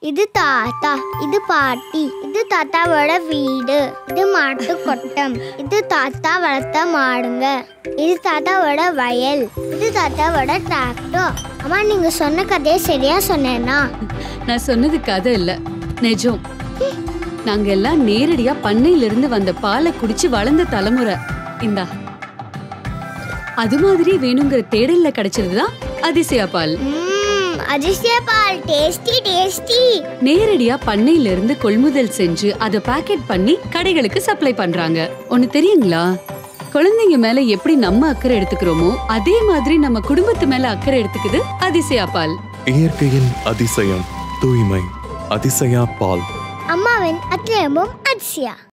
இது தாத்தா இது பாட்டி இது தாத்தாவோட வீடு இது மாட்டு கொட்டம் இது தாத்தா வளர்த்த மாடுங்க இது தாத்தாவோட வயல் இது தாத்தாவோட டிராக்டர் அம்மா நீங்க சொன்ன கதையை சரியா சொன்னேன்னா நான் சொன்னது கதை இல்ல நிஜம் நாங்க எல்லாம் நேரடியா பண்ணையில இருந்து வந்த பாலை குடிச்சு வளர்ந்த தலைமுறை இந்தா அது மாதிரி வேணுங்கிற தேடல்ல கிடைச்சதுதான் அதிசயா பால் ம்ம், அதிசய பால் டேஸ்டி டேஸ்டி நேரடியா பண்ணையில இருந்து கொள்முதல் செஞ்சு அதை பாக்கெட் பண்ணி கடைகளுக்கு சப்ளை பண்றாங்க ஒன்னு தெரியுங்களா குழந்தைங்க மேல எப்படி நம்ம அக்கறை எடுத்துக்கிறோமோ அதே மாதிரி நம்ம குடும்பத்து மேல அக்கறை எடுத்துக்குது அதிசயா பால் இயற்கையின் அதிசயம் தூய்மை அதிசயா பால் அம்மாவின் அத்தியமும் அதிசயா